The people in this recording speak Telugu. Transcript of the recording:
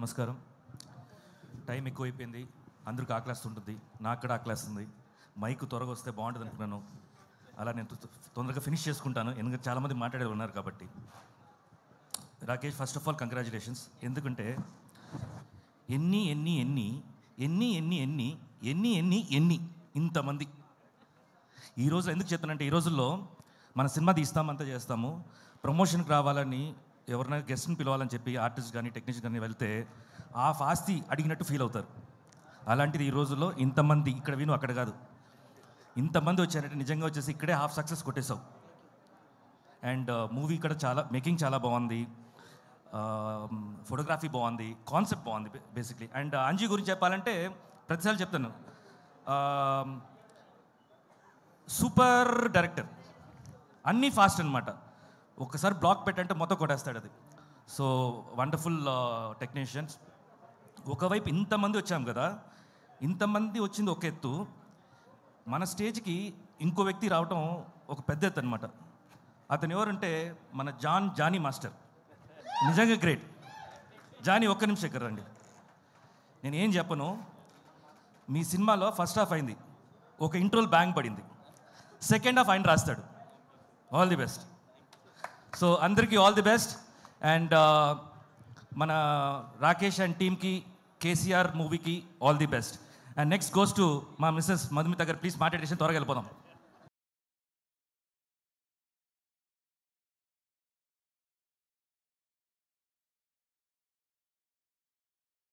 నమస్కారం టైం ఎక్కువైపోయింది అందరికి ఆకలేస్తుంటుంది నాకు కూడా ఆకలేస్తుంది మైక్ త్వరగా వస్తే బాగుంటుంది అనుకున్నాను అలా నేను తొ- తొందరగా ఫినిష్ చేసుకుంటాను ఎందుకంటే చాలామంది మాట్లాడే ఉన్నారు కాబట్టి Rakesh first of all congratulations ఎందుకంటే ఎన్ని ఎన్ని ఎన్ని ఎన్ని ఎన్ని ఎన్ని ఎన్ని ఎన్ని ఎన్ని ఇంతమంది ఈ రోజు ఎందుకు చెప్తానంటే ఈ రోజుల్లో మన సినిమా తీస్తామంతా చేస్తాము ప్రమోషన్కి రావాలని ఎవరైనా గెస్ట్ని పిలవాలని చెప్పి ఆర్టిస్ట్ కానీ టెక్నీషియన్ కానీ వెళ్తే ఆ ఫాస్తి అడిగినట్టు ఫీల్ అవుతారు అలాంటిది ఈ రోజుల్లో ఇంతమంది ఇక్కడ విను అక్కడ కాదు ఇంతమంది వచ్చారంటే నిజంగా వచ్చేసి ఇక్కడే హాఫ్ సక్సెస్ కొట్టేశావు అండ్ మూవీ ఇక్కడ చాలా మేకింగ్ చాలా బాగుంది ఫోటోగ్రఫీ బాగుంది కాన్సెప్ట్ బాగుంది బేసిక్లీ అండ్ అంజీ గురించి చెప్పాలంటే ప్రతిసారి చెప్తాను సూపర్ డైరెక్టర్ అన్నీ ఫాస్ట్ అనమాట ఒక్కసారి బ్లాక్ పెట్టంటే మొత్తం కొట్టేస్తాడు అది సో వండర్ఫుల్ టెక్నీషియన్స్ ఒకవైపు ఇంతమంది వచ్చాం కదా ఇంతమంది వచ్చింది ఒక ఎత్తు మన స్టేజ్కి ఇంకో వ్యక్తి రావటం ఒక పెద్ద ఎత్తు అనమాట అతను ఎవరంటే మన జాన్ జానీ మాస్టర్ నిజంగా గ్రేట్ జానీ ఒక్క నిమిషం ఇక్కడ రండి నేను ఏం చెప్పను మీ సినిమాలో ఫస్ట్ హాఫ్ అయింది ఒక ఇంట్రోల్ బ్యాంగ్ పడింది సెకండ్ హాఫ్ ఆయన రాస్తాడు ఆల్ ది బెస్ట్ సో అందరికీ ఆల్ ది బెస్ట్ అండ్ మన రాకేష్ అండ్ టీమ్కి కేసీఆర్ మూవీకి all the best and next goes to మా మిస్సెస్ మధుమిత గారు ప్లీజ్ మాట్లాడేసి త్వరగా వెళ్ళిపోదాం